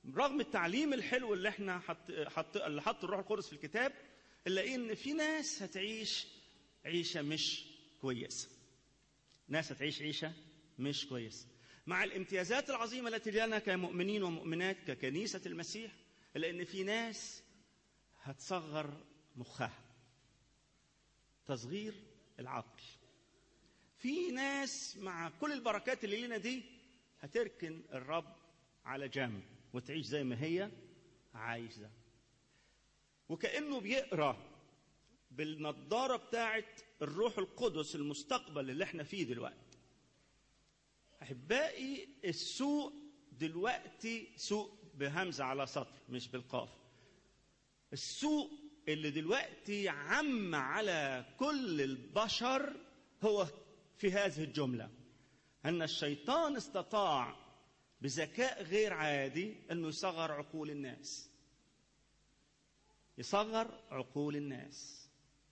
رغم التعليم الحلو اللي احنا حط حط اللي حط الروح القدس في الكتاب نلاقي ان في ناس هتعيش عيشه مش كويسه ناس هتعيش عيشه مش كويسه مع الامتيازات العظيمه التي لنا كمؤمنين ومؤمنات ككنيسه المسيح الا ان في ناس هتصغر مخها تصغير العقل في ناس مع كل البركات اللي لنا دي هتركن الرب على جنب وتعيش زي ما هي عايزه وكانه بيقرا بالنضاره بتاعه الروح القدس المستقبل اللي احنا فيه دلوقتي احبائي السوء دلوقتي سوء بهمزه على سطر مش بالقاف السوء اللي دلوقتي عم على كل البشر هو في هذه الجمله ان الشيطان استطاع بذكاء غير عادي انه يصغر عقول الناس يصغر عقول الناس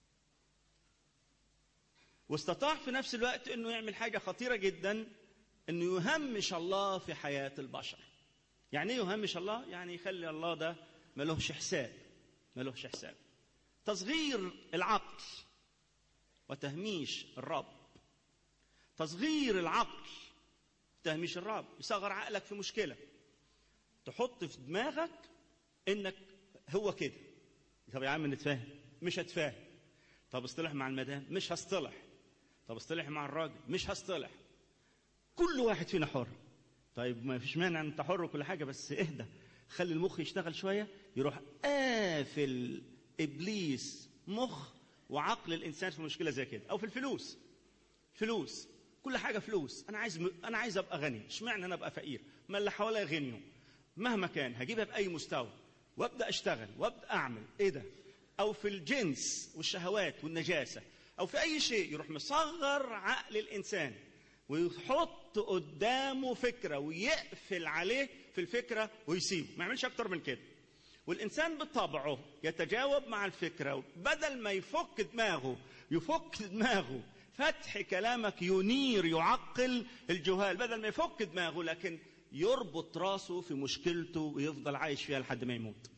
واستطاع في نفس الوقت انه يعمل حاجه خطيره جدا انه يهمش الله في حياه البشر يعني ايه يهمش الله يعني يخلي الله ده ملوش حساب ملوش حساب تصغير العقل وتهميش الرب تصغير العقل تهميش الرب يصغر عقلك في مشكله تحط في دماغك انك هو كده طب يا عم نتفاهم مش هتفاهم طب اصطلح مع المدام مش هصطلح طب اصطلح مع الراجل مش هصطلح كل واحد فينا حر طيب ما فيش مانع انت حر وكل حاجه بس اهدى خلي المخ يشتغل شويه يروح قافل ابليس مخ وعقل الانسان في مشكله زي كده او في الفلوس فلوس كل حاجه فلوس انا عايز م... انا عايز ابقى غني اشمعنى انا ابقى فقير ما اللي حواليا غنيوا مهما كان هجيبها باي مستوى وابدا اشتغل وابدا اعمل ايه ده او في الجنس والشهوات والنجاسه او في اي شيء يروح مصغر عقل الانسان ويحط قدامه فكره ويقفل عليه في الفكره ويسيبه ما يعملش اكتر من كده والانسان بطبعه يتجاوب مع الفكره بدل ما يفك دماغه يفك دماغه فتح كلامك ينير يعقل الجهال بدل ما يفك دماغه لكن يربط راسه في مشكلته ويفضل عايش فيها لحد ما يموت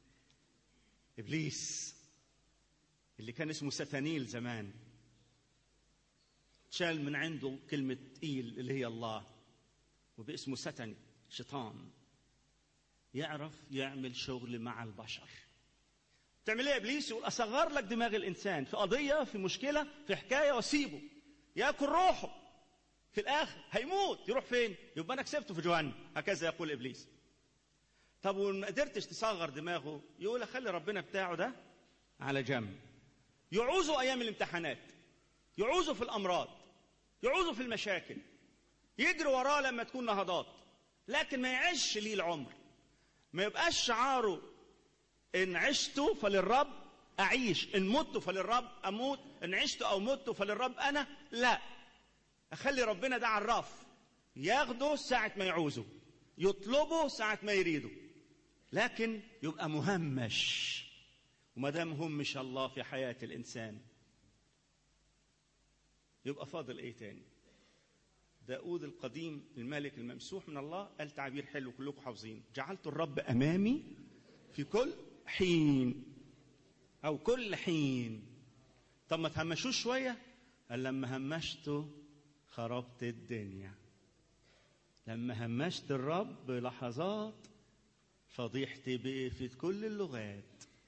ابليس اللي كان اسمه ستانيل زمان شال من عنده كلمة إيل اللي هي الله وباسمه ستني شيطان يعرف يعمل شغل مع البشر تعمل ايه ابليس يقول اصغر لك دماغ الانسان في قضيه في مشكله في حكايه واسيبه ياكل روحه في الاخر هيموت يروح فين يبقى انا كسبته في جهنم هكذا يقول ابليس طب وما قدرتش تصغر دماغه يقول خلي ربنا بتاعه ده على جنب يعوزه ايام الامتحانات يعوزه في الامراض يعوزه في المشاكل يجري وراه لما تكون نهضات لكن ما يعيش ليه العمر ما يبقاش شعاره ان عشت فللرب اعيش ان مت فللرب اموت ان عشت او مت فللرب انا لا اخلي ربنا ده على الرف ياخده ساعة ما يعوزه يطلبه ساعة ما يريده لكن يبقى مهمش وما دام همش الله في حياة الإنسان يبقى فاضل إيه تاني داود القديم الملك الممسوح من الله قال تعبير حلو كلكم حافظين جعلت الرب أمامي في كل حين أو كل حين طب ما تهمشوش شوية قال لما همشته خربت الدنيا لما همشت الرب لحظات فضيحتي بقي في كل اللغات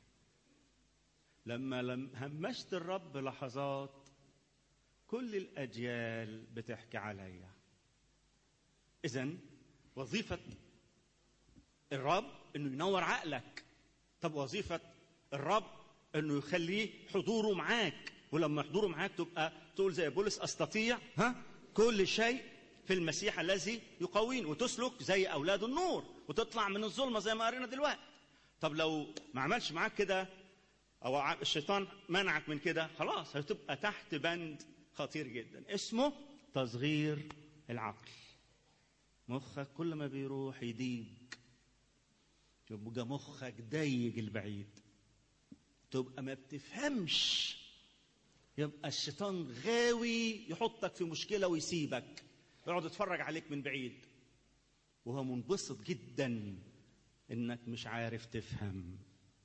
لما لم همشت الرب لحظات كل الأجيال بتحكي عليا إذا وظيفة الرب إنه ينور عقلك طب وظيفة الرب إنه يخليه حضوره معاك ولما حضوره معاك تبقى تقول زي بولس أستطيع ها كل شيء في المسيح الذي يقوين وتسلك زي أولاد النور وتطلع من الظلمة زي ما قرينا دلوقتي طب لو ما عملش معاك كده أو الشيطان منعك من كده خلاص هتبقى تحت بند خطير جدا اسمه تصغير العقل مخك كل ما بيروح يضيق يبقى مخك ضيق البعيد تبقى ما بتفهمش يبقى الشيطان غاوي يحطك في مشكلة ويسيبك يقعد يتفرج عليك من بعيد وهو منبسط جدا انك مش عارف تفهم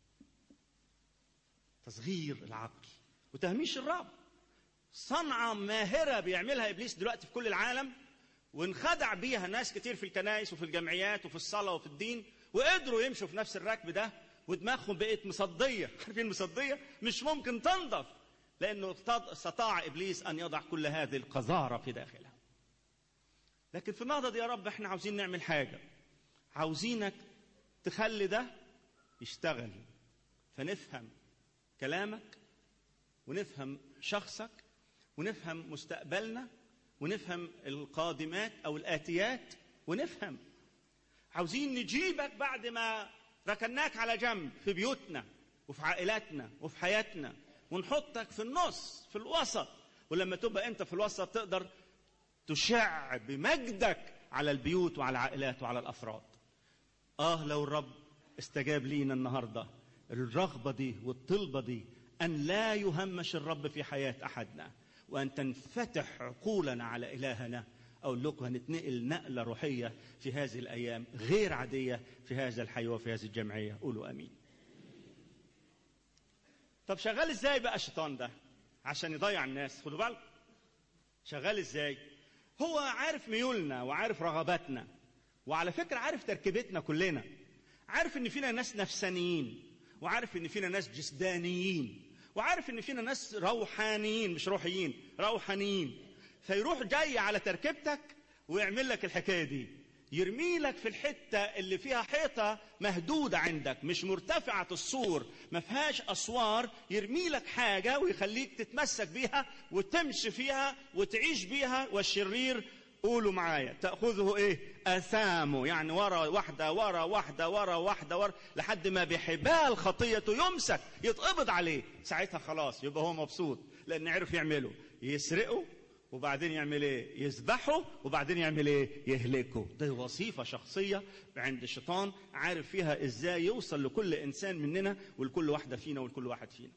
تصغير العقل وتهميش الرب صنعة ماهرة بيعملها إبليس دلوقتي في كل العالم وانخدع بيها ناس كتير في الكنائس وفي الجمعيات وفي الصلاة وفي الدين وقدروا يمشوا في نفس الركب ده ودماغهم بقت مصدية عارفين مصدية مش ممكن تنضف لأنه استطاع إبليس أن يضع كل هذه القذارة في داخلها لكن في النهضة دي يا رب احنا عاوزين نعمل حاجة عاوزينك تخلي ده يشتغل فنفهم كلامك ونفهم شخصك ونفهم مستقبلنا ونفهم القادمات او الاتيات ونفهم عاوزين نجيبك بعد ما ركناك على جنب في بيوتنا وفي عائلاتنا وفي حياتنا ونحطك في النص في الوسط ولما تبقى انت في الوسط تقدر تشع بمجدك على البيوت وعلى العائلات وعلى الافراد اه لو الرب استجاب لينا النهارده الرغبه دي والطلبه دي ان لا يهمش الرب في حياه احدنا وان تنفتح عقولنا على الهنا اقول لكم هنتنقل نقله روحيه في هذه الايام غير عاديه في هذا الحي وفي هذه الجمعيه قولوا امين طب شغال ازاي بقى الشيطان ده عشان يضيع الناس خدوا بالكم شغال ازاي هو عارف ميولنا وعارف رغباتنا وعلى فكره عارف تركيبتنا كلنا عارف ان فينا ناس نفسانيين وعارف ان فينا ناس جسدانيين وعارف ان فينا ناس روحانيين مش روحيين روحانيين فيروح جاي على تركيبتك ويعمل لك الحكايه دي يرمي لك في الحتة اللي فيها حيطة مهدودة عندك مش مرتفعة السور ما فيهاش أسوار يرمي لك حاجة ويخليك تتمسك بيها وتمشي فيها وتعيش بيها والشرير قولوا معايا تأخذه إيه أثامه يعني ورا واحدة ورا واحدة ورا واحدة ورا لحد ما بحبال خطيته يمسك يتقبض عليه ساعتها خلاص يبقى هو مبسوط لأن عرف يعمله يسرقه وبعدين يعمل ايه يذبحه وبعدين يعمل ايه يهلكه ده وظيفة شخصية عند الشيطان عارف فيها ازاي يوصل لكل انسان مننا ولكل واحدة فينا ولكل واحد فينا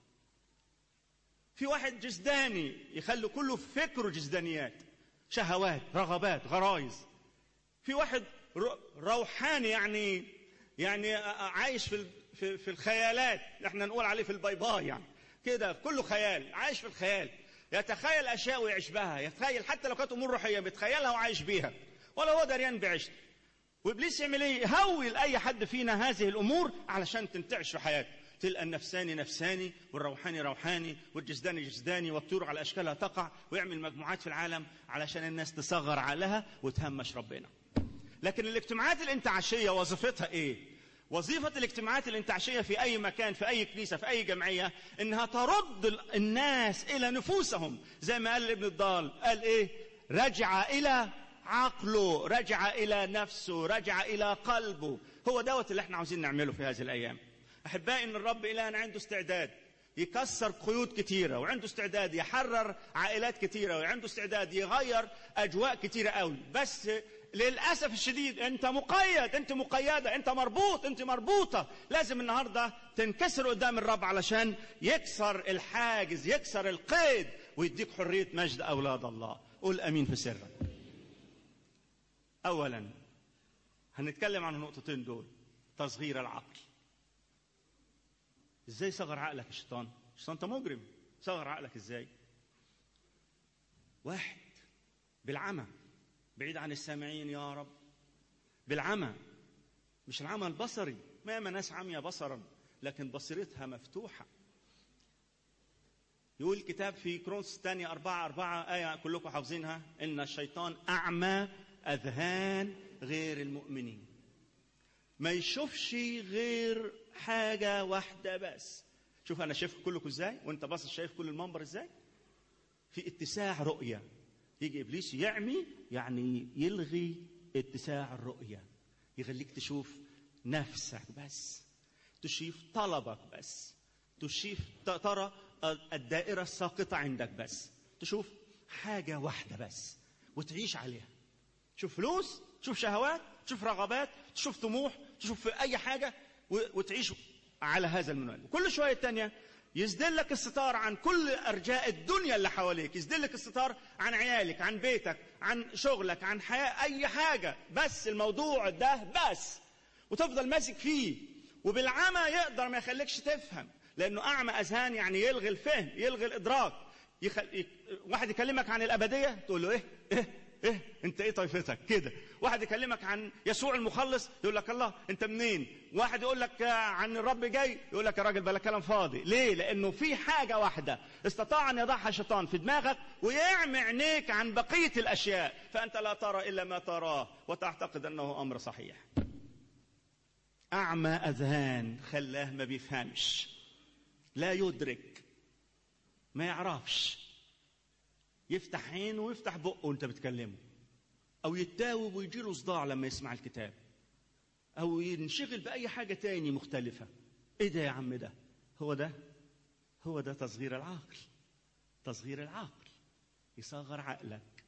في واحد جسداني يخلي كله فكره جسدانيات شهوات رغبات غرائز في واحد روحاني يعني يعني عايش في في, في الخيالات احنا نقول عليه في الباي يعني كده كله خيال عايش في الخيال يتخيل اشياء ويعيش بها يتخيل حتى لو كانت امور روحيه بيتخيلها وعايش بيها ولا هو دريان بعيشته وابليس يعمل ايه يهول اي حد فينا هذه الامور علشان تنتعش في حياته تلقى النفساني نفساني والروحاني روحاني والجسداني جسداني والطيور على اشكالها تقع ويعمل مجموعات في العالم علشان الناس تصغر عقلها وتهمش ربنا لكن الاجتماعات الانتعاشيه وظيفتها ايه وظيفة الاجتماعات الانتعاشية في أي مكان في أي كنيسة في أي جمعية إنها ترد الناس إلى نفوسهم زي ما قال ابن الضال قال إيه رجع إلى عقله رجع إلى نفسه رجع إلى قلبه هو دوت اللي احنا عاوزين نعمله في هذه الأيام أحبائي إن الرب إلهنا عنده استعداد يكسر قيود كتيرة وعنده استعداد يحرر عائلات كتيرة وعنده استعداد يغير أجواء كتيرة قوي بس للاسف الشديد انت مقيد انت مقيده انت مربوط انت مربوطه لازم النهارده تنكسر قدام الرب علشان يكسر الحاجز يكسر القيد ويديك حريه مجد اولاد الله قول امين في سرك اولا هنتكلم عن النقطتين دول تصغير العقل ازاي صغر عقلك الشيطان الشيطان انت مجرم صغر عقلك ازاي واحد بالعمى بعيد عن السامعين يا رب بالعمى مش العمى البصري ما ياما ناس عمية بصرا لكن بصيرتها مفتوحة يقول الكتاب في كرونس الثانية أربعة أربعة آية كلكم حافظينها إن الشيطان أعمى أذهان غير المؤمنين ما يشوفش غير حاجة واحدة بس شوف أنا شايف كلكم إزاي وأنت باصص شايف كل المنبر إزاي في اتساع رؤية يجي ابليس يعمي يعني يلغي اتساع الرؤيه يخليك تشوف نفسك بس تشوف طلبك بس تشوف ترى الدائره الساقطه عندك بس تشوف حاجه واحده بس وتعيش عليها تشوف فلوس تشوف شهوات تشوف رغبات تشوف طموح تشوف في اي حاجه وتعيش على هذا المنوال وكل شويه تانية يسدل لك الستار عن كل ارجاء الدنيا اللي حواليك يسدل لك الستار عن عيالك عن بيتك عن شغلك عن حياه اي حاجه بس الموضوع ده بس وتفضل ماسك فيه وبالعمى يقدر ما يخليكش تفهم لانه اعمى اذهان يعني يلغي الفهم يلغي الادراك يخل... ي... واحد يكلمك عن الابديه تقول له ايه ايه ايه انت ايه طائفتك كده واحد يكلمك عن يسوع المخلص يقول لك الله انت منين واحد يقول لك عن الرب جاي يقول لك يا راجل بلا كلام فاضي ليه لانه في حاجه واحده استطاع ان يضعها الشيطان في دماغك ويعمي عينيك عن بقيه الاشياء فانت لا ترى الا ما تراه وتعتقد انه امر صحيح اعمى اذهان خلاه ما بيفهمش لا يدرك ما يعرفش يفتح عينه ويفتح بقه وانت بتكلمه او يتاوب ويجيله صداع لما يسمع الكتاب او ينشغل باي حاجه تاني مختلفه ايه ده يا عم ده هو ده هو ده تصغير العقل تصغير العقل يصغر عقلك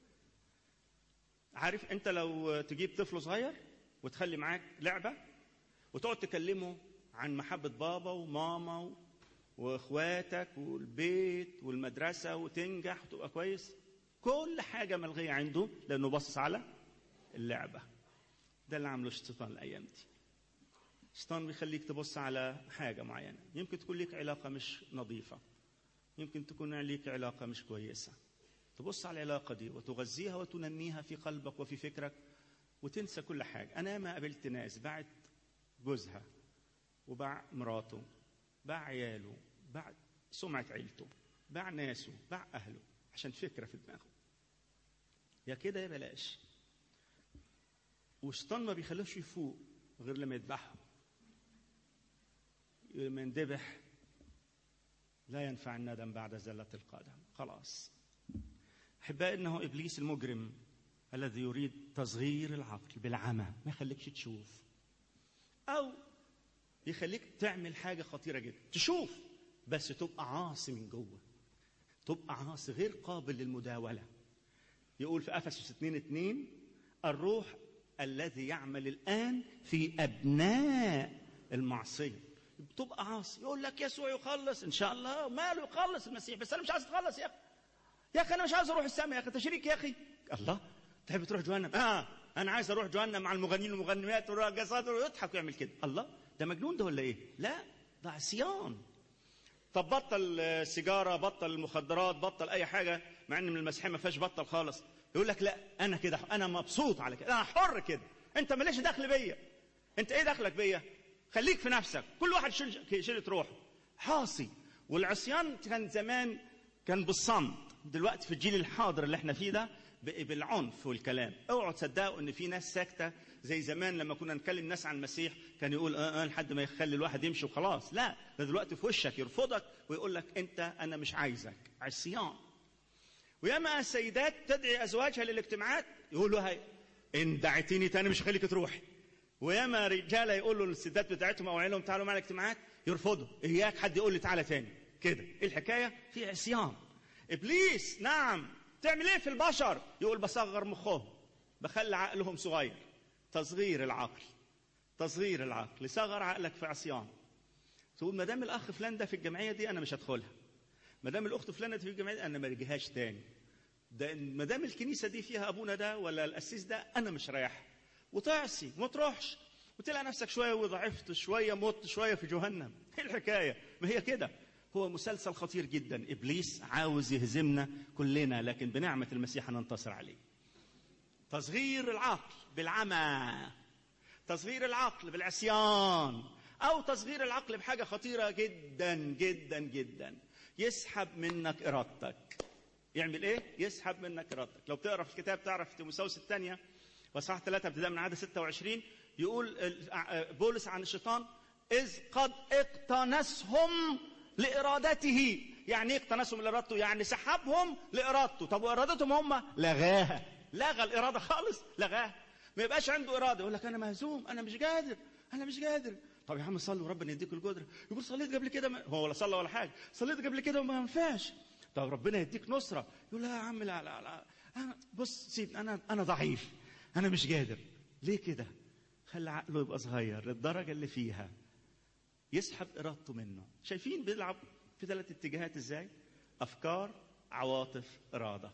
عارف انت لو تجيب طفل صغير وتخلي معاك لعبه وتقعد تكلمه عن محبه بابا وماما واخواتك والبيت والمدرسه وتنجح وتبقى كويس كل حاجه ملغيه عنده لانه باصص على اللعبه ده اللي عامله الشيطان الايام دي الشيطان بيخليك تبص على حاجه معينه يمكن تكون ليك علاقه مش نظيفه يمكن تكون ليك علاقه مش كويسه تبص على العلاقه دي وتغذيها وتنميها في قلبك وفي فكرك وتنسى كل حاجه انا ما قابلت ناس باعت جوزها وباع مراته باع عياله باع سمعة عيلته باع ناسه باع أهله عشان فكرة في دماغه يا كده يا بلاش والشيطان ما بيخلوش يفوق غير لما يذبحه لما يندبح لا ينفع الندم بعد زلة القدم خلاص أحبائي إنه إبليس المجرم الذي يريد تصغير العقل بالعمى ما يخليكش تشوف أو يخليك تعمل حاجة خطيرة جدا تشوف بس تبقى عاصي من جوه تبقى عاصي غير قابل للمداولة يقول في أفسس 2 2 الروح الذي يعمل الآن في أبناء المعصية بتبقى عاصي يقول لك يسوع يخلص إن شاء الله ماله يخلص المسيح بس أنا مش عايز أتخلص يا أخي يا أخي أنا مش عايز أروح السماء يا أخي تشريك يا أخي الله تحب تروح جهنم آه أنا عايز أروح جهنم مع المغنيين والمغنيات والراقصات ويضحك ويعمل كده الله ده مجنون ده ولا ايه؟ لا ده عصيان. طب بطل سيجاره، بطل المخدرات، بطل اي حاجه مع ان من المسيحيه ما فيهاش بطل خالص. يقول لك لا انا كده انا مبسوط على كده، انا حر كده. انت ماليش دخل بيا. انت ايه دخلك بيا؟ خليك في نفسك، كل واحد شيل شيلة روحه. حاصي والعصيان كان زمان كان بالصمت، دلوقتي في الجيل الحاضر اللي احنا فيه ده بالعنف والكلام اوعوا تصدقوا ان في ناس ساكته زي زمان لما كنا نكلم ناس عن المسيح كان يقول اه اه لحد ما يخلي الواحد يمشي وخلاص لا ده دلوقتي في وشك يرفضك ويقول لك انت انا مش عايزك عصيان وياما السيدات تدعي ازواجها للاجتماعات يقولوا هاي ان دعيتيني تاني مش هخليك تروحي وياما رجاله يقولوا للسيدات بتاعتهم او عيالهم تعالوا معنا الاجتماعات يرفضوا اياك حد يقول لي تعالى تاني كده ايه الحكايه في عصيان ابليس نعم تعمل ايه في البشر يقول بصغر مخهم بخلي عقلهم صغير تصغير العقل تصغير العقل صغر عقلك في عصيان تقول ما دام الاخ فلان ده في الجمعيه دي انا مش هدخلها ما دام الاخت فلانه في الجمعيه دي انا ما رجيهاش تاني ده ما دام الكنيسه دي فيها ابونا ده ولا القسيس ده انا مش رايح وتعصي وما تروحش وتلاقي نفسك شويه وضعفت شويه مت شويه في جهنم ايه الحكايه ما هي كده هو مسلسل خطير جدا ابليس عاوز يهزمنا كلنا لكن بنعمه المسيح هننتصر عليه تصغير العقل بالعمى تصغير العقل بالعصيان او تصغير العقل بحاجه خطيره جدا جدا جدا يسحب منك ارادتك يعمل ايه يسحب منك ارادتك لو بتقرا في الكتاب تعرف تيموثاوس الثانيه وصح ثلاثة ابتداء من عدد 26 يقول بولس عن الشيطان إذ قد اقتنسهم لإرادته يعني ايه اقتنسهم لإرادته يعني سحبهم لإرادته طب وإرادتهم هم لغاها لغى الإرادة خالص لغاها ما يبقاش عنده إرادة يقول لك أنا مهزوم أنا مش قادر أنا مش قادر طب يا عم صلي وربنا يديك القدرة يقول صليت قبل كده ما... هو ولا صلى ولا حاجة صليت قبل كده وما ينفعش طب ربنا يديك نصرة يقول لا يا عم لا لا لا أنا بص سيب أنا أنا ضعيف أنا مش قادر ليه كده خلي عقله يبقى صغير للدرجة اللي فيها يسحب إرادته منه شايفين بيلعب في ثلاث اتجاهات إزاي أفكار عواطف إرادة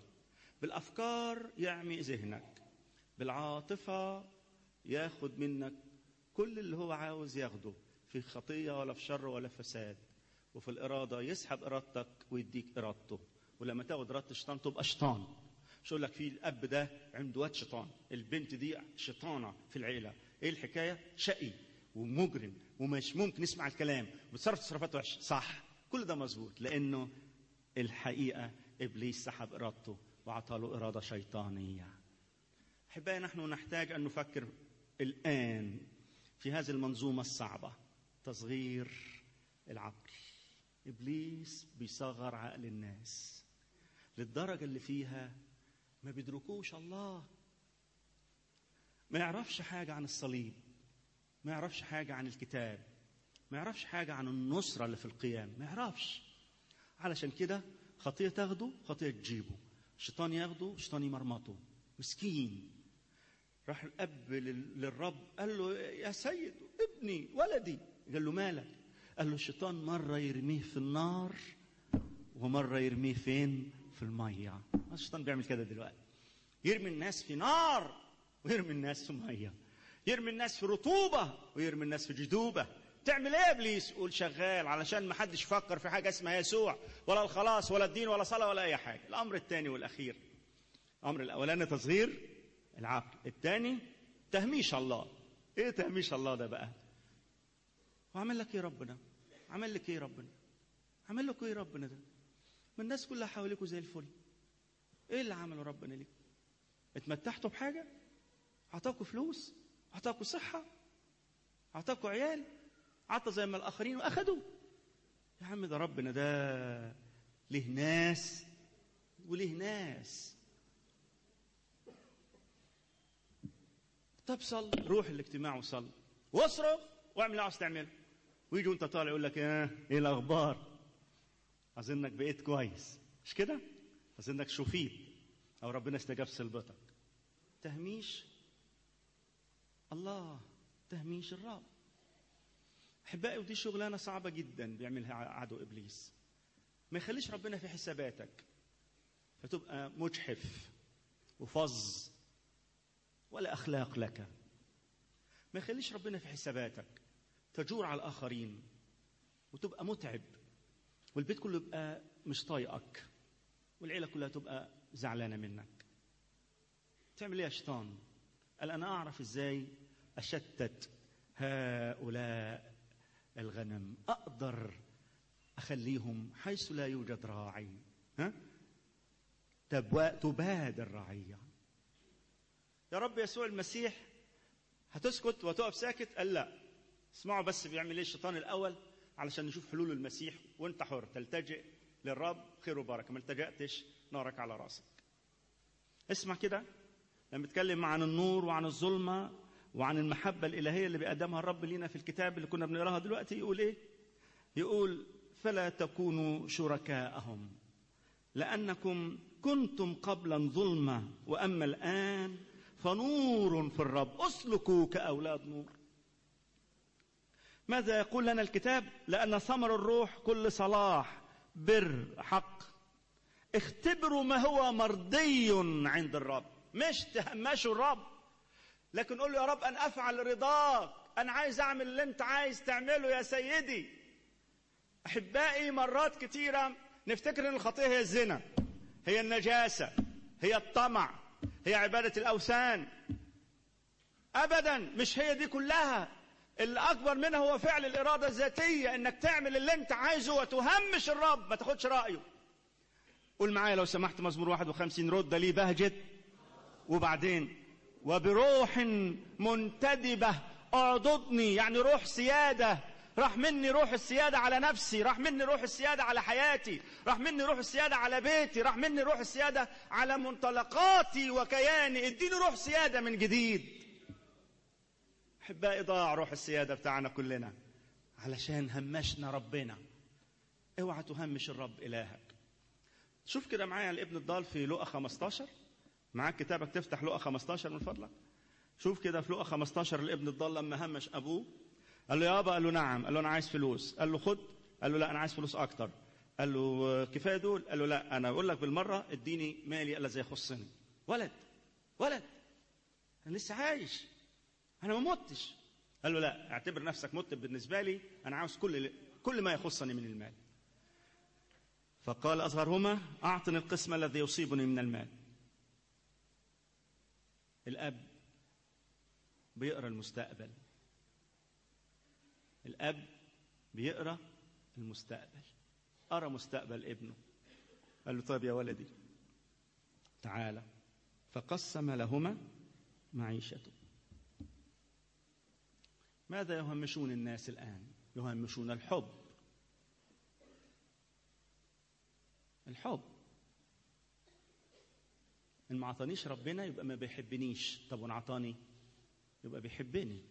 بالأفكار يعمي ذهنك بالعاطفة ياخد منك كل اللي هو عاوز ياخده في خطيه ولا في شر ولا في فساد وفي الاراده يسحب ارادتك ويديك ارادته ولما تاخد اراده الشيطان تبقى شيطان مش يقول لك في الاب ده عنده واد شيطان البنت دي شيطانه في العيله ايه الحكايه شقي ومجرم ومش ممكن يسمع الكلام وبتصرف تصرفات وحشه صح كل ده مظبوط لانه الحقيقه ابليس سحب ارادته واعطى له اراده شيطانيه احبائي نحن نحتاج ان نفكر الان في هذه المنظومه الصعبه تصغير العقل ابليس بيصغر عقل الناس للدرجه اللي فيها ما بيدركوش الله ما يعرفش حاجه عن الصليب ما يعرفش حاجه عن الكتاب ما يعرفش حاجه عن النصره اللي في القيام ما يعرفش علشان كده خطيه تاخده خطيه تجيبه الشيطان ياخده الشيطان يمرمطه مسكين راح الاب للرب قال له يا سيد ابني ولدي قال له مالك قال له الشيطان مره يرميه في النار ومره يرميه فين في الميه الشيطان بيعمل كده دلوقتي يرمي الناس في نار ويرمي الناس في ميه يرمي الناس في رطوبه ويرمي الناس في جدوبه تعمل ايه يا ابليس قول شغال علشان ما حدش يفكر في حاجه اسمها يسوع ولا الخلاص ولا الدين ولا صلاه ولا اي حاجه الامر الثاني والاخير الامر الاولاني تصغير العقل الثاني تهميش الله ايه تهميش الله ده بقى وعمل لك ايه ربنا عمل لك ايه ربنا عمل لك ايه ربنا ده ما الناس كلها حواليكوا زي الفل ايه اللي عمله ربنا ليك اتمتعتوا بحاجه اعطاكوا فلوس اعطاكوا صحه اعطاكوا عيال عطى زي ما الاخرين واخدوا يا عم ده ربنا ده له ناس وله ناس طب صل روح الاجتماع وصل واصرف واعمل اللي عاوز تعمله ويجي وانت طالع يقول لك ايه ايه الاخبار اظنك بقيت كويس مش كده اظنك شفيت او ربنا استجاب صلبتك تهميش الله تهميش الرب احبائي ودي شغلانه صعبه جدا بيعملها عدو ابليس ما يخليش ربنا في حساباتك فتبقى مجحف وفظ ولا اخلاق لك ما يخليش ربنا في حساباتك تجور على الاخرين وتبقى متعب والبيت كله يبقى مش طايقك والعيله كلها تبقى زعلانه منك تعمل ايه يا شيطان قال انا اعرف ازاي اشتت هؤلاء الغنم اقدر اخليهم حيث لا يوجد راعي ها تباد الرعيه يا رب يسوع المسيح هتسكت وتقف ساكت قال لا اسمعوا بس بيعمل ايه الشيطان الاول علشان نشوف حلول المسيح وانت حر تلتجئ للرب خير وبركه ما التجأتش نارك على راسك اسمع كده لما بيتكلم عن النور وعن الظلمه وعن المحبه الالهيه اللي بيقدمها الرب لينا في الكتاب اللي كنا بنقراها دلوقتي يقول ايه يقول فلا تكونوا شركاءهم لانكم كنتم قبلا ظلمه واما الان فنور في الرب اسلكوا كاولاد نور ماذا يقول لنا الكتاب لان ثمر الروح كل صلاح بر حق اختبروا ما هو مرضي عند الرب مش تهمشوا الرب لكن قول له يا رب أن أفعل رضاك أنا عايز أعمل اللي أنت عايز تعمله يا سيدي أحبائي مرات كتيرة نفتكر أن الخطية هي الزنا هي النجاسة هي الطمع هي عبادة الأوثان أبدا مش هي دي كلها اللي أكبر منها هو فعل الإرادة الذاتية إنك تعمل اللي أنت عايزه وتهمش الرب ما تاخدش رأيه قول معايا لو سمحت مزمور 51 رد لي بهجت وبعدين وبروح منتدبة اعضدني يعني روح سيادة راح مني روح السيادة على نفسي راح مني روح السيادة على حياتي راح مني روح السيادة على بيتي راح مني روح السيادة على منطلقاتي وكياني اديني روح سيادة من جديد احبائي ضاع روح السيادة بتاعنا كلنا علشان همشنا ربنا اوعى تهمش الرب الهك شوف كده معايا الابن الضال في لقا 15 معاك كتابك تفتح لقا 15 من فضلك شوف كده في لقا 15 الابن الضال لما همش ابوه قال له يابا قال له نعم قال له انا عايز فلوس قال له خد قال له لا انا عايز فلوس اكتر قال له كفايه دول قال له لا انا اقول لك بالمره اديني مالي الا زي يخصني ولد ولد انا لسه عايش انا ما متش قال له لا اعتبر نفسك مت بالنسبه لي انا عاوز كل كل ما يخصني من المال فقال اصغرهما اعطني القسم الذي يصيبني من المال الاب بيقرا المستقبل الاب بيقرا المستقبل قرا مستقبل ابنه قال له طيب يا ولدي تعالى فقسم لهما معيشته ماذا يهمشون الناس الآن يهمشون الحب الحب إن ما عطانيش ربنا يبقى ما بيحبنيش طب وإن عطاني يبقى بيحبني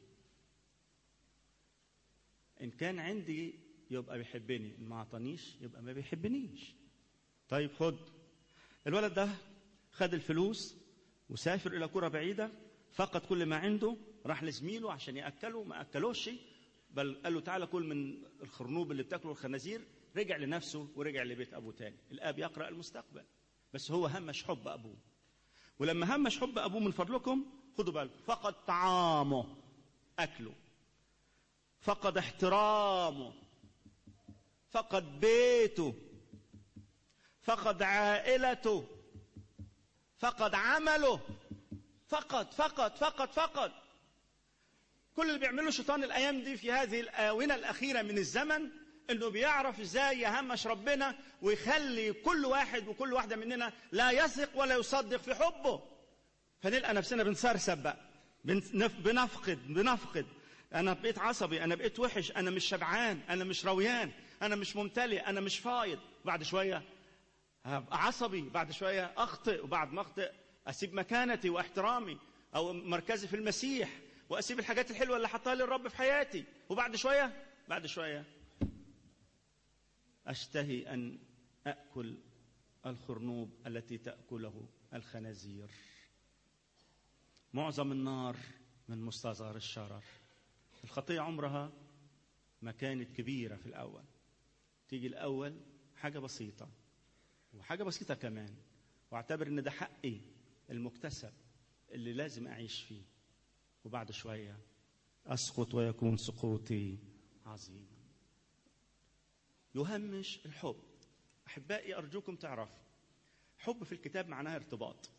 إن كان عندي يبقى بيحبني إن ما عطانيش يبقى ما بيحبنيش طيب خد الولد ده خد الفلوس وسافر إلى قرى بعيدة فقد كل ما عنده راح لزميله عشان ياكله ما اكلوش بل قال له تعالى كل من الخرنوب اللي بتاكله الخنازير رجع لنفسه ورجع لبيت ابوه تاني الاب يقرا المستقبل بس هو همش حب ابوه ولما همش حب ابوه من فضلكم خدوا بالكم فقد طعامه اكله فقد احترامه فقد بيته فقد عائلته فقد عمله فقط فقط فقط فقط كل اللي بيعمله الشيطان الايام دي في هذه الاونه الاخيره من الزمن انه بيعرف ازاي يهمش ربنا ويخلي كل واحد وكل واحده مننا لا يثق ولا يصدق في حبه فنلقى نفسنا بنسرسب بقى بنفقد بنفقد انا بقيت عصبي انا بقيت وحش انا مش شبعان انا مش رويان انا مش ممتلئ انا مش فايض بعد شويه هبقى عصبي بعد شويه اخطئ وبعد ما اخطئ اسيب مكانتي واحترامي او مركزي في المسيح واسيب الحاجات الحلوه اللي حطها لي الرب في حياتي وبعد شويه بعد شويه اشتهي ان اكل الخرنوب التي تاكله الخنازير معظم النار من مستصغر الشرر الخطيه عمرها ما كانت كبيره في الاول تيجي الاول حاجه بسيطه وحاجه بسيطه كمان واعتبر ان ده حقي المكتسب اللي لازم اعيش فيه وبعد شويه اسقط ويكون سقوطي عظيما يهمش الحب احبائي ارجوكم تعرفوا حب في الكتاب معناها ارتباط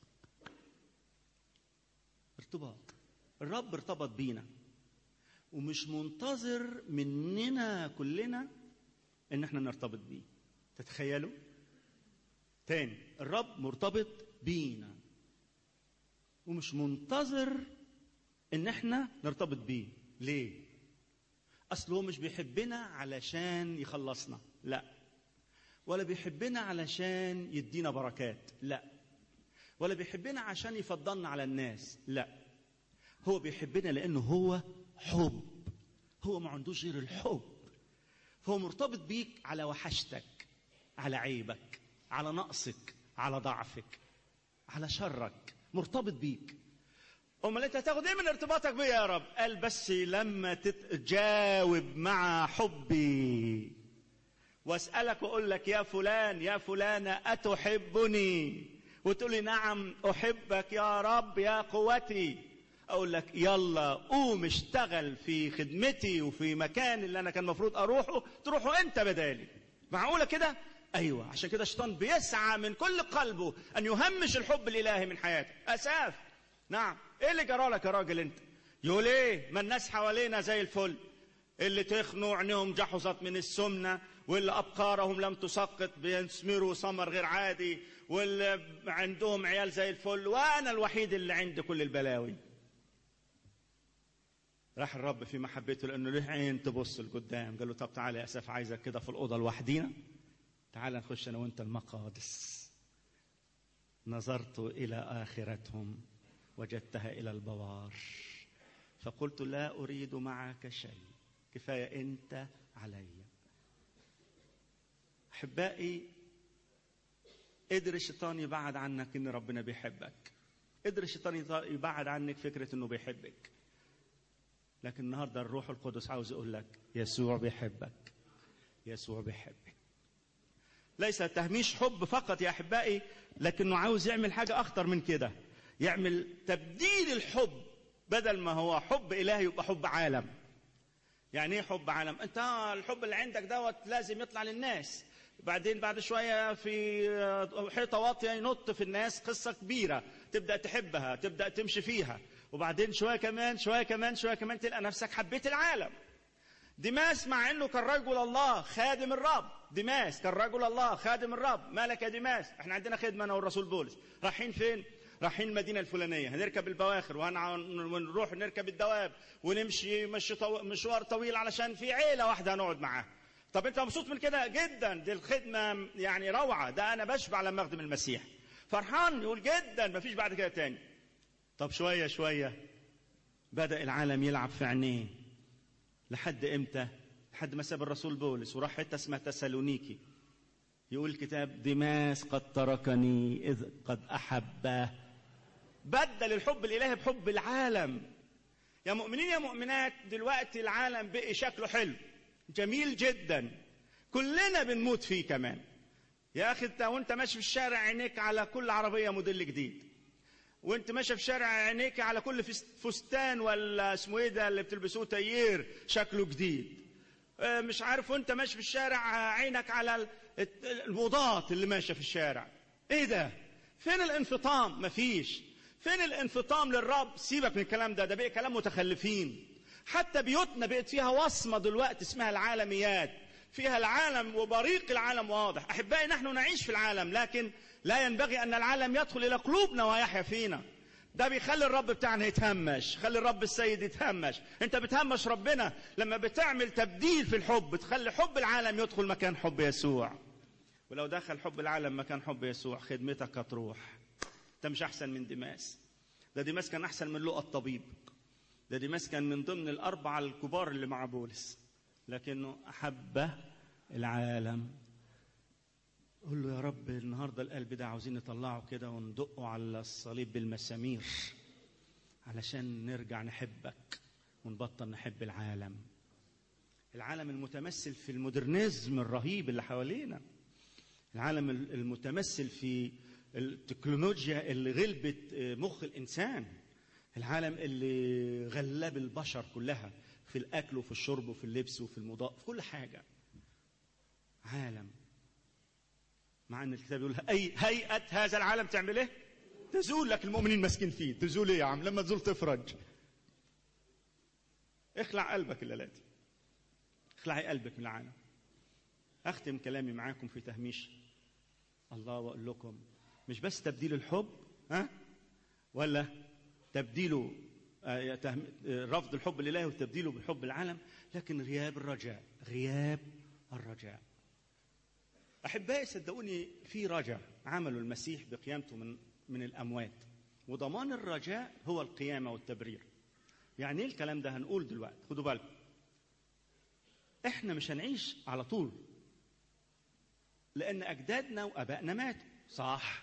ارتباط الرب ارتبط بينا ومش منتظر مننا كلنا ان احنا نرتبط بيه تتخيلوا تاني الرب مرتبط بينا ومش منتظر ان احنا نرتبط بيه ليه اصل هو مش بيحبنا علشان يخلصنا لا ولا بيحبنا علشان يدينا بركات لا ولا بيحبنا عشان يفضلنا على الناس لا هو بيحبنا لانه هو حب هو ما عندوش غير الحب فهو مرتبط بيك على وحشتك على عيبك على نقصك على ضعفك على شرك مرتبط بيك امال انت هتاخد ايه من ارتباطك بيا يا رب قال بس لما تتجاوب مع حبي واسالك واقول لك يا فلان يا فلانه اتحبني وتقول لي نعم احبك يا رب يا قوتي اقول لك يلا قوم اشتغل في خدمتي وفي مكان اللي انا كان المفروض اروحه تروحوا انت بدالي معقوله كده ايوه عشان كده الشيطان بيسعى من كل قلبه ان يهمش الحب الالهي من حياتك اساف نعم ايه اللي جرى لك يا راجل انت يقول ايه ما الناس حوالينا زي الفل اللي تخنوا عينيهم جحظت من السمنة واللي أبقارهم لم تسقط بيثمروا ثمر غير عادي واللي عندهم عيال زي الفل وأنا الوحيد اللي عندي كل البلاوي راح الرب في محبته لأنه له عين تبص لقدام قال له طب تعالى يا أسف عايزك كده في الأوضة لوحدينا تعال نخش أنا وأنت المقادس نظرت إلى آخرتهم وجدتها إلى البوار فقلت لا أريد معك شيء كفاية أنت علي أحبائي قدر الشيطان يبعد عنك إن ربنا بيحبك قدر الشيطان يبعد عنك فكرة إنه بيحبك لكن النهاردة الروح القدس عاوز يقول لك يسوع بيحبك يسوع بيحبك ليس تهميش حب فقط يا أحبائي لكنه عاوز يعمل حاجة أخطر من كده يعمل تبديل الحب بدل ما هو حب إلهي يبقى حب عالم يعني ايه حب عالم انت الحب اللي عندك دوت لازم يطلع للناس بعدين بعد شويه في حيطه واطيه ينط في الناس قصه كبيره تبدا تحبها تبدا تمشي فيها وبعدين شويه كمان شويه كمان شويه كمان تلقى نفسك حبيت العالم ديماس مع انه كان رجل الله خادم الرب ديماس كان رجل الله خادم الرب مالك يا ديماس احنا عندنا خدمه انا والرسول بولس رايحين فين رايحين المدينة الفلانية هنركب البواخر ونروح نركب الدواب ونمشي مشي طو... مشوار طويل علشان في عيلة واحدة هنقعد معاها طب انت مبسوط من كده جدا دي الخدمة يعني روعة ده انا بشبع لما اخدم المسيح فرحان يقول جدا مفيش بعد كده تاني طب شوية شوية بدأ العالم يلعب في عينيه لحد امتى لحد ما ساب الرسول بولس وراح حته اسمها تسالونيكي يقول الكتاب دماس قد تركني اذ قد احبه بدل الحب الالهي بحب العالم يا مؤمنين يا مؤمنات دلوقتي العالم بقي شكله حلو جميل جدا كلنا بنموت فيه كمان يا اخي انت وانت ماشي في الشارع عينيك على كل عربيه موديل جديد وانت ماشي في شارع عينيك على كل فستان ولا اسمه ايه ده اللي بتلبسوه تيير شكله جديد مش عارف وانت ماشي في الشارع عينك على الموضات اللي ماشيه في الشارع ايه ده فين الانفطام مفيش فين الانفطام للرب سيبك من الكلام ده ده بقى كلام متخلفين حتى بيوتنا بقت فيها وصمه دلوقتي اسمها العالميات فيها العالم وبريق العالم واضح احبائي نحن نعيش في العالم لكن لا ينبغي ان العالم يدخل الى قلوبنا ويحيا فينا ده بيخلي الرب بتاعنا يتهمش خلي الرب السيد يتهمش انت بتهمش ربنا لما بتعمل تبديل في الحب تخلي حب العالم يدخل مكان حب يسوع ولو دخل حب العالم مكان حب يسوع خدمتك هتروح انت مش احسن من ديماس ده ديماس كان احسن من لقى الطبيب ده ديماس كان من ضمن الاربعه الكبار اللي مع بولس لكنه احب العالم قول له يا رب النهارده القلب ده عاوزين نطلعه كده وندقه على الصليب بالمسامير علشان نرجع نحبك ونبطل نحب العالم العالم المتمثل في المودرنزم الرهيب اللي حوالينا العالم المتمثل في التكنولوجيا اللي غلبت مخ الانسان العالم اللي غلب البشر كلها في الاكل وفي الشرب وفي اللبس وفي المضاء في كل حاجه عالم مع ان الكتاب يقول اي هيئه هذا العالم تعمل ايه؟ تزول لك المؤمنين ماسكين فيه تزول ايه يا عم لما تزول تفرج اخلع قلبك الليلات اخلعي قلبك من العالم اختم كلامي معاكم في تهميش الله واقول لكم مش بس تبديل الحب ها ولا تبديله رفض الحب الالهي وتبديله بحب العالم لكن غياب الرجاء غياب الرجاء احبائي صدقوني في رجاء عمله المسيح بقيامته من من الاموات وضمان الرجاء هو القيامه والتبرير يعني ايه الكلام ده هنقول دلوقتي خدوا بالكم احنا مش هنعيش على طول لان اجدادنا وابائنا ماتوا صح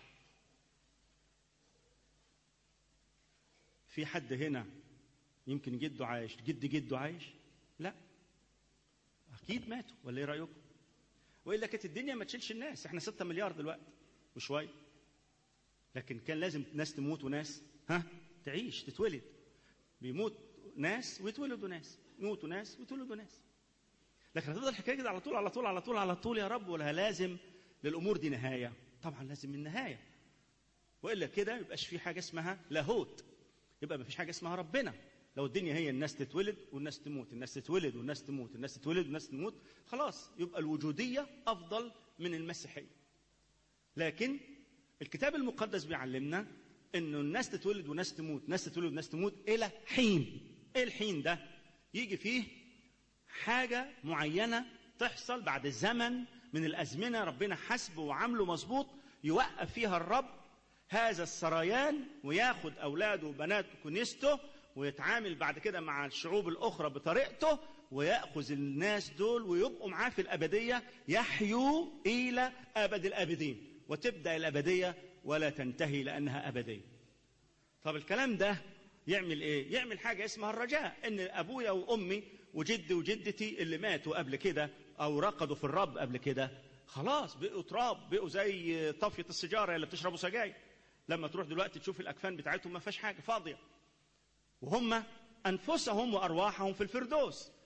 في حد هنا يمكن جده عايش جد جده عايش لا اكيد ماتوا ولا ايه رايكم والا كانت الدنيا ما تشيلش الناس احنا 6 مليار دلوقتي وشويه لكن كان لازم ناس تموت وناس ها تعيش تتولد بيموت ناس ويتولدوا ناس يموتوا ناس ويتولدوا ناس لكن هتفضل الحكايه كده على طول على طول على طول على طول يا رب ولا لازم للامور دي نهايه طبعا لازم من نهايه والا كده ما يبقاش في حاجه اسمها لاهوت يبقى ما فيش حاجه اسمها ربنا لو الدنيا هي الناس تتولد والناس تموت الناس تتولد والناس تموت الناس تتولد والناس تموت خلاص يبقى الوجوديه افضل من المسيحيه لكن الكتاب المقدس بيعلمنا انه الناس تتولد وناس تموت ناس تتولد وناس تموت الى حين ايه الحين ده يجي فيه حاجه معينه تحصل بعد زمن من الازمنه ربنا حسبه وعامله مظبوط يوقف فيها الرب هذا السريان وياخد اولاده وبناته كنيسته ويتعامل بعد كده مع الشعوب الاخرى بطريقته وياخذ الناس دول ويبقوا معاه في الابديه يحيوا الى ابد الابدين وتبدا الابديه ولا تنتهي لانها ابديه. طب الكلام ده يعمل ايه؟ يعمل حاجه اسمها الرجاء ان ابويا وامي وجدي وجدتي اللي ماتوا قبل كده او رقدوا في الرب قبل كده خلاص بقوا تراب بقوا زي طافيه السيجاره اللي بتشربوا سجاير لما تروح دلوقتي تشوف الاكفان بتاعتهم ما فيهاش حاجه فاضيه وهم انفسهم وارواحهم في الفردوس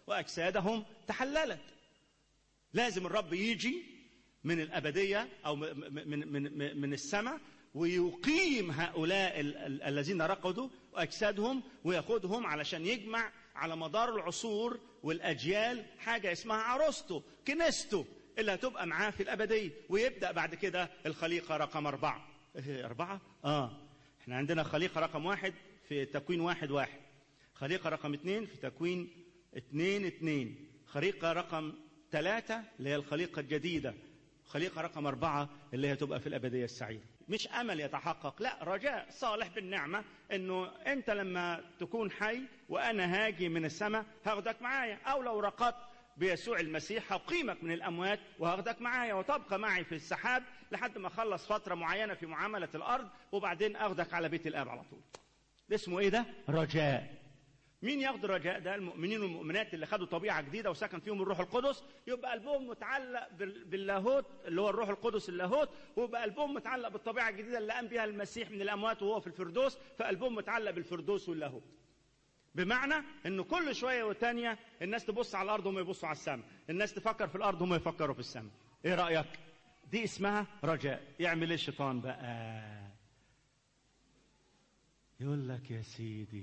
واجسادهم تحللت لازم الرب يجي من الابديه او من من من, من السماء ويقيم هؤلاء ال- ال- الذين رقدوا واجسادهم وياخدهم علشان يجمع على مدار العصور والاجيال حاجه اسمها عروسته كنيسته اللي هتبقى معاه في الابديه ويبدا بعد كده الخليقه رقم اربعه إيه اربعه؟ اه احنا عندنا خليقه رقم واحد في تكوين واحد واحد خليقه رقم اثنين في تكوين اثنين اثنين خليقه رقم ثلاثه اللي هي الخليقه الجديده خليقة رقم أربعة اللي هي تبقى في الأبدية السعيدة مش أمل يتحقق لا رجاء صالح بالنعمة أنه أنت لما تكون حي وأنا هاجي من السماء هاخدك معايا أو لو رقدت بيسوع المسيح هقيمك من الأموات وهاخدك معايا وتبقى معي في السحاب لحد ما أخلص فترة معينة في معاملة الأرض وبعدين أخدك على بيت الآب على طول ده اسمه إيه ده؟ رجاء مين ياخد الرجاء ده المؤمنين والمؤمنات اللي خدوا طبيعه جديده وسكن فيهم الروح القدس يبقى قلبهم متعلق بال- باللاهوت اللي هو الروح القدس اللاهوت ويبقى قلبهم متعلق بالطبيعه الجديده اللي قام بها المسيح من الاموات وهو في الفردوس فقلبهم متعلق بالفردوس واللاهوت بمعنى انه كل شويه وتانية الناس تبص على الارض وهم يبصوا على السماء الناس تفكر في الارض وهم يفكروا في السماء ايه رايك دي اسمها رجاء يعمل ايه الشيطان بقى يقول لك يا سيدي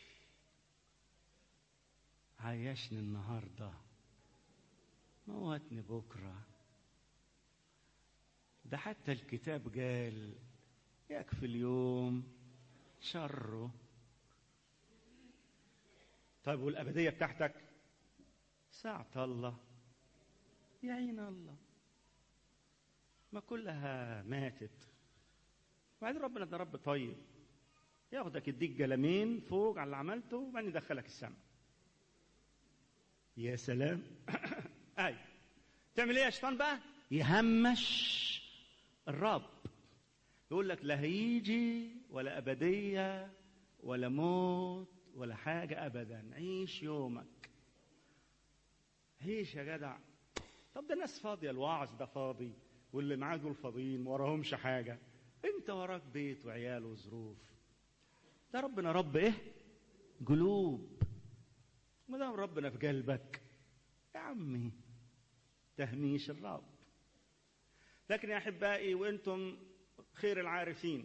عيشني النهارده موتني بكره ده حتى الكتاب قال يكفي اليوم شره طيب والأبدية بتاعتك ساعة الله يعين الله ما كلها ماتت وبعدين ربنا ده رب طيب ياخدك يديك جلمين فوق على اللي عملته وبعدين يدخلك السماء يا سلام اي تعمل ايه يا شيطان بقى يهمش الرب يقول لك لا هيجي ولا ابديه ولا موت ولا حاجه ابدا عيش يومك عيش يا جدع طب ده ناس فاضيه الوعظ ده فاضي واللي معاه دول فاضيين ما وراهمش حاجه انت وراك بيت وعيال وظروف ده ربنا رب ايه قلوب ما دام ربنا في قلبك يا عمي تهميش الرب لكن يا احبائي وانتم خير العارفين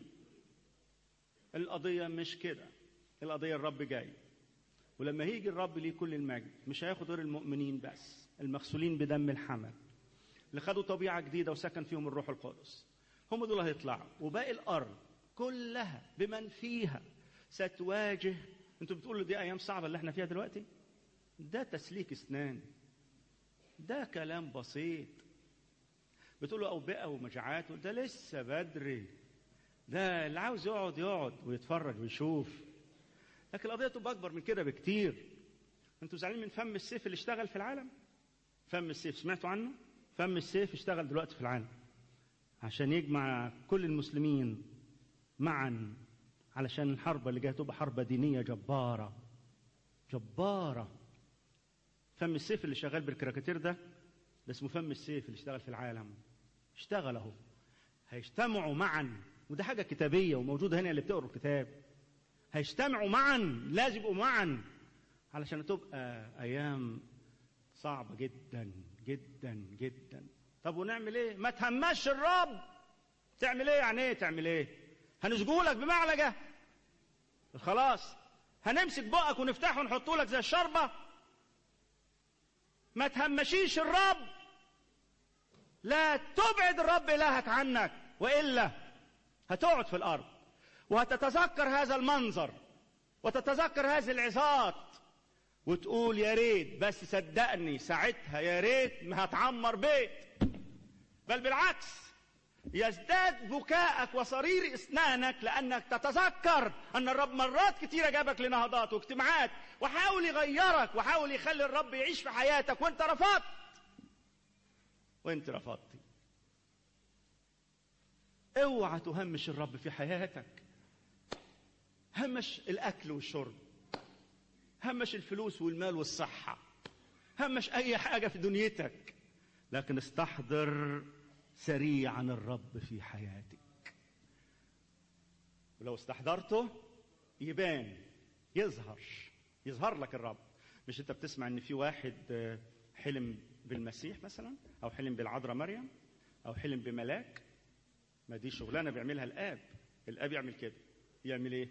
القضيه مش كده القضيه الرب جاي ولما هيجي الرب ليه كل المجد مش هياخد غير المؤمنين بس المغسولين بدم الحمل اللي خدوا طبيعه جديده وسكن فيهم الروح القدس هم دول هيطلعوا وباقي الارض كلها بمن فيها ستواجه انتوا بتقولوا دي ايام صعبه اللي احنا فيها دلوقتي ده تسليك اسنان ده كلام بسيط بتقولوا اوبئه ومجاعات ده لسه بدري ده اللي عاوز يقعد يقعد ويتفرج ويشوف لكن القضيه تبقى اكبر من كده بكتير انتوا زعلانين من فم السيف اللي اشتغل في العالم فم السيف سمعتوا عنه فم السيف اشتغل دلوقتي في العالم عشان يجمع كل المسلمين معا علشان الحرب اللي جايه تبقى حرب دينيه جباره جباره فم السيف اللي شغال بالكراكاتير ده ده اسمه فم السيف اللي اشتغل في العالم اشتغل اهو هيجتمعوا معا وده حاجه كتابيه وموجوده هنا اللي بتقروا الكتاب هيجتمعوا معا لازم يبقوا معا علشان تبقى ايام صعبه جدا جدا جدا طب ونعمل ايه ما تهمش الرب تعمل ايه يعني ايه تعمل ايه هنسجولك بمعلقه خلاص هنمسك بقك ونفتحه ونحطه لك زي الشربه ما تهمشيش الرب لا تبعد الرب الهك عنك والا هتقعد في الارض وهتتذكر هذا المنظر وتتذكر هذه العظات وتقول يا ريت بس صدقني ساعتها يا ريت ما هتعمر بيت بل بالعكس يزداد بكاءك وصرير اسنانك لانك تتذكر ان الرب مرات كتيره جابك لنهضات واجتماعات وحاول يغيرك وحاول يخلي الرب يعيش في حياتك وانت رفضت وانت رفضتي اوعى تهمش الرب في حياتك همش الاكل والشرب همش الفلوس والمال والصحه همش اي حاجه في دنيتك لكن استحضر سريعا الرب في حياتك ولو استحضرته يبان يظهر يظهر لك الرب مش انت بتسمع ان في واحد آه، حلم بالمسيح مثلا او حلم بالعذراء مريم او حلم بملاك ما دي شغلانه بيعملها الاب الاب يعمل كده يعمل ايه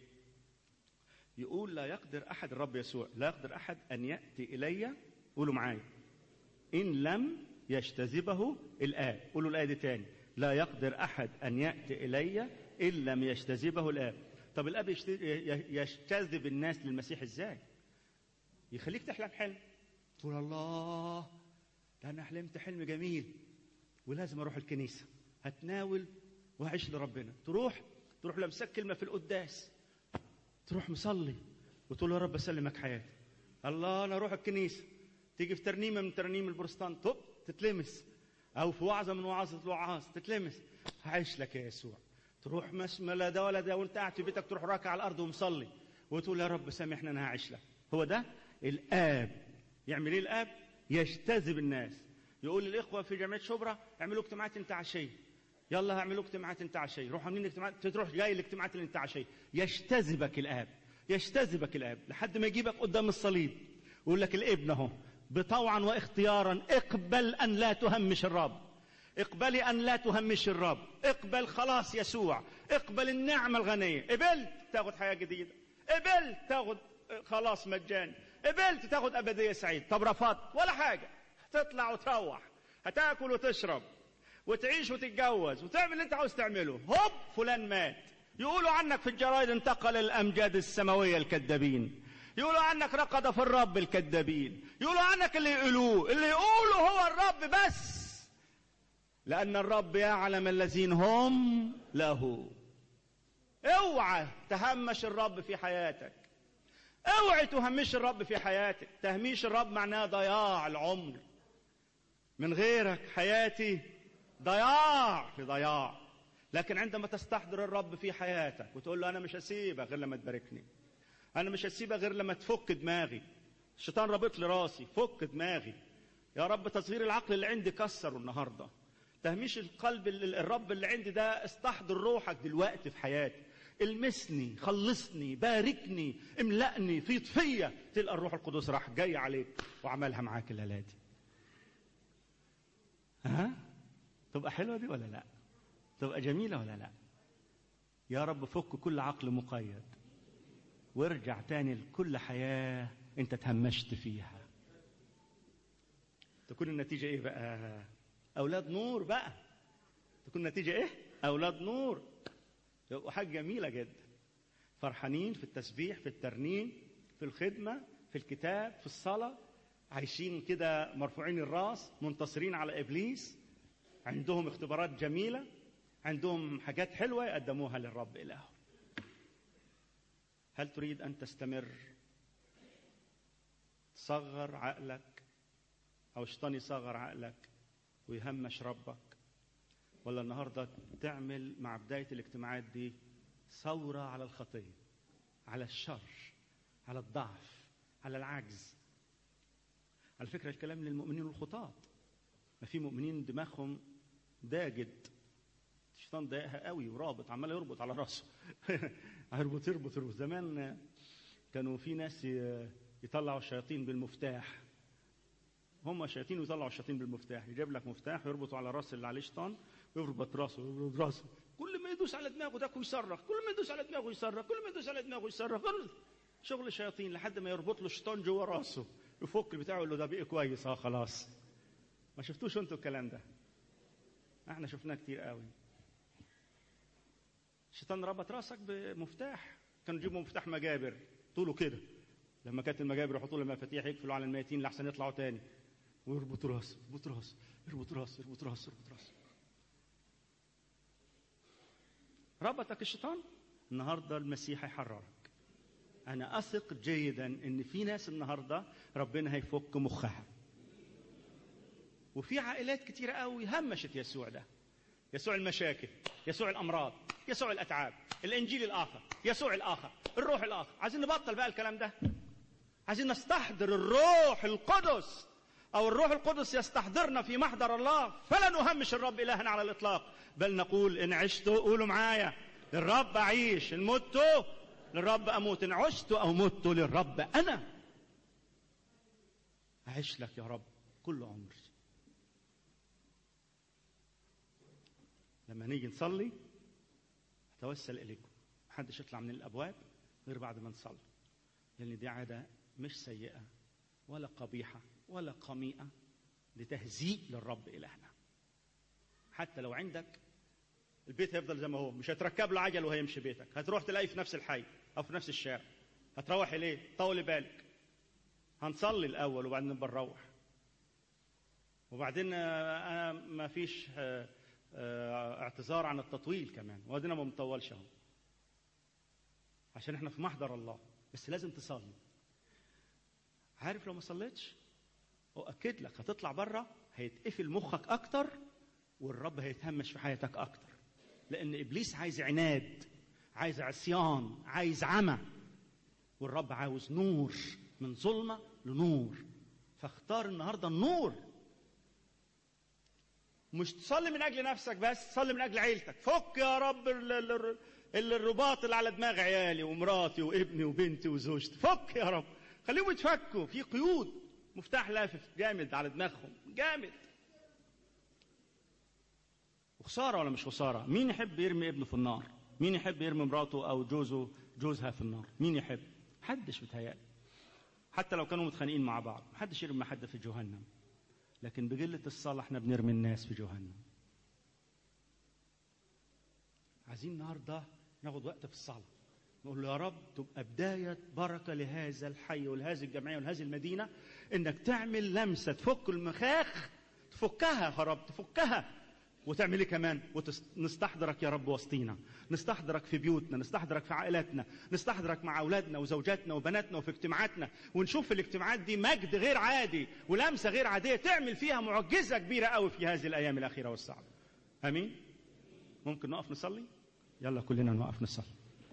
يقول لا يقدر احد الرب يسوع لا يقدر احد ان ياتي الي قولوا معايا ان لم يجتذبه الاب قولوا الايه دي تاني لا يقدر احد ان ياتي الي ان لم يجتذبه الاب طب الاب يشت- ي- يجتذب الناس للمسيح ازاي يخليك تحلم حلم تقول الله ده انا حلمت حلم جميل ولازم اروح الكنيسه هتناول وهعيش لربنا تروح تروح لمسك كلمه في القداس تروح مصلي وتقول يا رب اسلمك حياتي الله انا اروح الكنيسه تيجي في ترنيمه من ترانيم البروتستانت طب تتلمس او في وعظه من وعظه الوعاظ تتلمس هعيش لك يا يسوع تروح مش لا ده ولا ده وانت قاعد في بيتك تروح راكع على الارض ومصلي وتقول يا رب سامحني انا هعيش لك هو ده الاب يعمل ايه الاب يجتذب الناس يقول للاخوه في جامعه شبرا اعملوا اجتماعات انتعاشيه يلا هعملوا اجتماعات انتعاشيه روحوا عاملين اجتماعات تروح جاي الاجتماعات الانتعاشيه يجتذبك الاب يجتذبك الاب لحد ما يجيبك قدام الصليب ويقول لك الابن اهو بطوعا واختيارا اقبل ان لا تهمش الرب اقبلي ان لا تهمش الرب اقبل خلاص يسوع اقبل النعمه الغنيه قبلت تاخد حياه جديده قبلت تاخد خلاص مجاني قبلت تاخد ابديه سعيده طب رفضت ولا حاجه هتطلع وتروح هتاكل وتشرب وتعيش وتتجوز وتعمل اللي انت عاوز تعمله هوب فلان مات يقولوا عنك في الجرايد انتقل الامجاد السماويه الكذابين يقولوا عنك رقد في الرب الكذابين يقولوا عنك اللي يقولوه اللي يقولوا هو الرب بس لان الرب يعلم الذين هم له اوعى تهمش الرب في حياتك اوعي تهمش الرب في حياتك تهميش الرب معناه ضياع العمر من غيرك حياتي ضياع في ضياع لكن عندما تستحضر الرب في حياتك وتقول له انا مش هسيبك غير لما تباركني انا مش هسيبك غير لما تفك دماغي الشيطان رابط لي راسي فك دماغي يا رب تصغير العقل اللي عندي كسره النهارده تهميش القلب ال- الرب اللي عندي ده استحضر روحك دلوقتي في حياتي المسني خلصني باركني املأني في طفية تلقى الروح القدس راح جاي عليك وعملها معاك الليلة دي ها تبقى حلوة دي ولا لا تبقى جميلة ولا لا يا رب فك كل عقل مقيد وارجع تاني لكل حياة انت تهمشت فيها تكون النتيجة ايه بقى اولاد نور بقى تكون النتيجة ايه اولاد نور يبقوا حاجة جميلة جدا فرحانين في التسبيح في الترنيم في الخدمة في الكتاب في الصلاة عايشين كده مرفوعين الراس منتصرين على ابليس عندهم اختبارات جميله عندهم حاجات حلوه يقدموها للرب الههم هل تريد ان تستمر تصغر عقلك او شيطان يصغر عقلك ويهمش ربك ولا النهارده تعمل مع بدايه الاجتماعات دي ثوره على الخطيه على الشر على الضعف على العجز على فكره الكلام للمؤمنين والخطاة ما في مؤمنين دماغهم داجد الشيطان ضايقها قوي ورابط عمال يربط على راسه يربط يربط يربط زمان كانوا في ناس ي- يطلعوا الشياطين بالمفتاح هم شياطين ويطلعوا الشياطين بالمفتاح يجيب لك مفتاح ويربطه على راس اللي عليه شيطان ويربط راسه ويربط راسه كل ما يدوس على دماغه ده يصرخ كل ما يدوس على دماغه يصرخ كل ما يدوس على دماغه يصرخ كل- شغل الشياطين لحد ما يربط له الشيطان جوه راسه يفك البتاع يقول له ده بقي كويس اه خلاص ما شفتوش انتوا الكلام ده احنا شفناه كتير قوي الشيطان ربط راسك بمفتاح كانوا يجيبوا مفتاح مجابر طوله كده لما كانت المجابر يحطوا له مفاتيح يقفلوا على الميتين لحسن يطلعوا تاني ويربط راسه يربط راسه يربط راسه يربط راسه يربط راسه ربطك الشيطان النهارده المسيح هيحررك انا اثق جيدا ان في ناس النهارده ربنا هيفك مخها وفي عائلات كتيرة قوي همشت يسوع ده يسوع المشاكل يسوع الامراض يسوع الاتعاب الانجيل الاخر يسوع الاخر الروح الاخر عايزين نبطل بقى الكلام ده عايزين نستحضر الروح القدس او الروح القدس يستحضرنا في محضر الله فلا نهمش الرب الهنا على الاطلاق بل نقول ان عشت قولوا معايا للرب اعيش ان مت للرب اموت ان عشت او مت للرب انا أعيش لك يا رب كل عمري لما نيجي نصلي أتوسل إليكم محدش يطلع من الأبواب غير بعد ما نصلي لأن دي عادة مش سيئة ولا قبيحة ولا قميئة لتهزيء للرب إلهنا حتى لو عندك البيت هيفضل زي ما هو مش هتركب له عجل وهيمشي بيتك هتروح تلاقيه في نفس الحي أو في نفس الشارع هتروح إليه طولي بالك هنصلي الأول وبعدين نبقى نروح وبعدين أنا ما فيش اعتذار عن التطويل كمان وادينا ما بنطولش اهو عشان احنا في محضر الله بس لازم تصلي عارف لو ما صليتش اؤكد لك هتطلع بره هيتقفل مخك اكتر والرب هيتهمش في حياتك اكتر لان ابليس عايز عناد عايز عصيان عايز عمى والرب عاوز نور من ظلمه لنور فاختار النهارده النور مش تصلي من اجل نفسك بس صلي من اجل عيلتك فك يا رب الرباط اللي على دماغ عيالي ومراتي وابني وبنتي وزوجتي فك يا رب خليهم يتفكوا في قيود مفتاح لافف جامد على دماغهم جامد وخساره ولا مش خساره مين يحب يرمي ابنه في النار مين يحب يرمي مراته او جوزه جوزها في النار مين يحب محدش بيتهيألي حتى لو كانوا متخانقين مع بعض محدش يرمي حد في جهنم لكن بقلة الصلاة احنا بنرمي الناس في جهنم عايزين النهاردة ناخد وقت في الصلاة نقول له يا رب تبقى بداية بركة لهذا الحي ولهذه الجمعية ولهذه المدينة انك تعمل لمسة تفك المخاخ تفكها يا رب تفكها وتعمل ايه كمان ونستحضرك يا رب وسطينا نستحضرك في بيوتنا نستحضرك في عائلاتنا نستحضرك مع اولادنا وزوجاتنا وبناتنا وفي اجتماعاتنا ونشوف في الاجتماعات دي مجد غير عادي ولمسه غير عاديه تعمل فيها معجزه كبيره قوي في هذه الايام الاخيره والصعبه امين ممكن نقف نصلي يلا كلنا نقف نصلي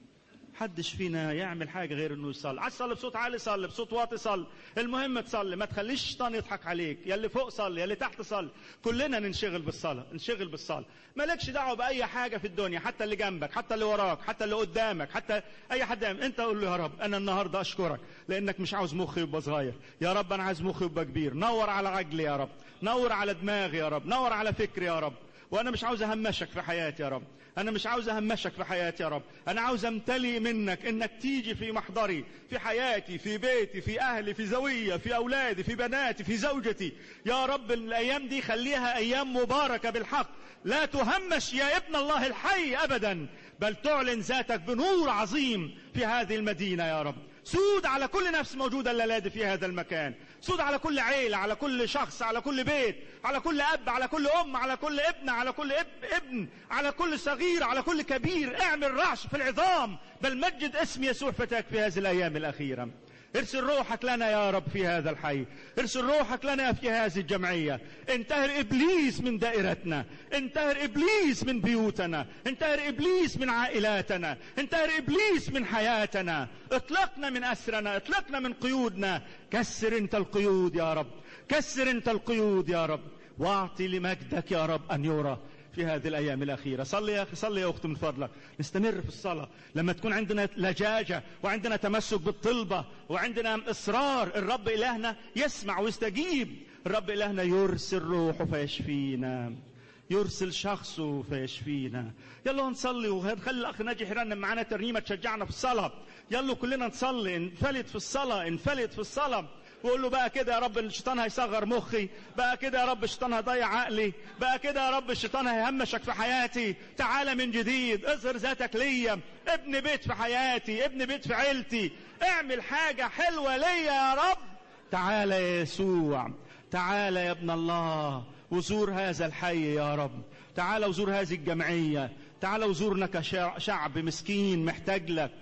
حدش فينا يعمل حاجه غير انه يصلي عايز تصلي بصوت عالي صلي بصوت واطي صلي المهم تصلي ما تخليش الشيطان يضحك عليك يا اللي فوق صلي يا اللي تحت صلي كلنا ننشغل بالصلاه ننشغل بالصلاه مالكش دعوه باي حاجه في الدنيا حتى اللي جنبك حتى اللي وراك حتى اللي قدامك حتى اي حد يعمل. انت قول له يا رب انا النهارده اشكرك لانك مش عاوز مخي يبقى صغير يا رب انا عايز مخي يبقى كبير نور على عجلي يا رب نور على دماغي يا رب نور على فكري يا رب وانا مش عاوز اهمشك في حياتي يا رب انا مش عاوز اهمشك في حياتي يا رب انا عاوز امتلي منك انك تيجي في محضري في حياتي في بيتي في اهلي في زوية في اولادي في بناتي في زوجتي يا رب الايام دي خليها ايام مباركة بالحق لا تهمش يا ابن الله الحي ابدا بل تعلن ذاتك بنور عظيم في هذه المدينة يا رب سود على كل نفس موجودة الليلة في هذا المكان سود على كل عيلة على كل شخص على كل بيت على كل أب على كل أم على كل ابن على كل اب ابن على كل صغير على كل كبير اعمل رعش في العظام بل مجد اسم يسوع فتاك في هذه الأيام الأخيرة ارسل روحك لنا يا رب في هذا الحي ارسل روحك لنا في هذه الجمعية انتهر إبليس من دائرتنا انتهر إبليس من بيوتنا انتهر إبليس من عائلاتنا انتهر إبليس من حياتنا اطلقنا من أسرنا اطلقنا من قيودنا كسر انت القيود يا رب كسر انت القيود يا رب واعطي لمجدك يا رب أن يرى في هذه الأيام الأخيرة صلي يا أخي صلي يا أختي من فضلك نستمر في الصلاة لما تكون عندنا لجاجة وعندنا تمسك بالطلبة وعندنا إصرار الرب إلهنا يسمع ويستجيب الرب إلهنا يرسل روحه فيشفينا يرسل شخصه فيشفينا يلا نصلي وهنخلي الاخ ناجي يرنم معانا ترنيمه تشجعنا في الصلاه يلا كلنا نصلي انفلت في الصلاه انفلت في الصلاه وقول له بقى كده يا رب الشيطان هيصغر مخي بقى كده يا رب الشيطان هيضيع عقلي بقى كده يا رب الشيطان هيهمشك في حياتي تعالى من جديد اظهر ذاتك ليا ابن بيت في حياتي ابن بيت في عيلتي اعمل حاجة حلوة ليا يا رب تعالى يا يسوع تعالى يا ابن الله وزور هذا الحي يا رب تعالى وزور هذه الجمعية تعالى وزورنا كشعب مسكين محتاج لك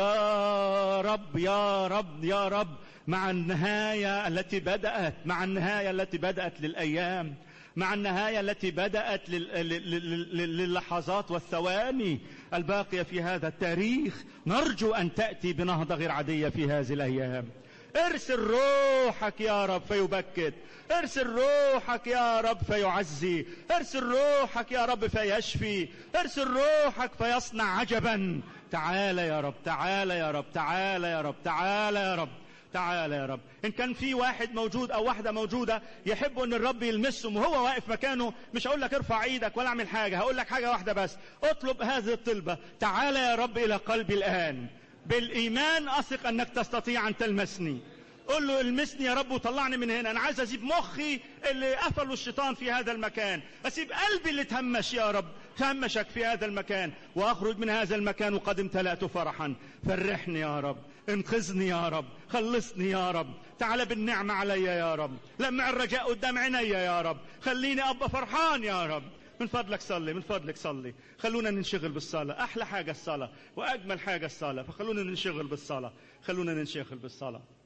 يا رب يا رب يا رب مع النهاية التي بدأت مع النهاية التي بدأت للأيام مع النهاية التي بدأت للحظات والثواني الباقية في هذا التاريخ نرجو أن تأتي بنهضة غير عادية في هذه الأيام ارسل روحك يا رب فيبكت ارسل روحك يا رب فيعزي ارسل روحك يا رب فيشفي ارسل روحك فيصنع عجبا تعال يا رب تعال يا رب تعال يا رب تعال يا رب تعالى يا رب إن كان في واحد موجود أو واحدة موجودة يحبوا أن الرب يلمسهم وهو واقف مكانه مش هقول لك ارفع ايدك ولا اعمل حاجة هقول لك حاجة واحدة بس اطلب هذه الطلبة تعالى يا رب إلى قلبي الآن بالإيمان أثق أنك تستطيع أن تلمسني قل له المسني يا رب وطلعني من هنا انا عايز اسيب مخي اللي قفله الشيطان في هذا المكان اسيب قلبي اللي تهمش يا رب تهمشك في هذا المكان واخرج من هذا المكان وقد امتلأت فرحا فرحني يا رب انقذني يا رب خلصني يا رب تعال بالنعمة عليا يا رب لمع الرجاء قدام عينيا يا رب خليني ابقى فرحان يا رب من فضلك صلي من فضلك صلي خلونا ننشغل بالصلاة أحلى حاجة الصلاة وأجمل حاجة الصلاة فخلونا ننشغل بالصلاة خلونا ننشغل بالصلاة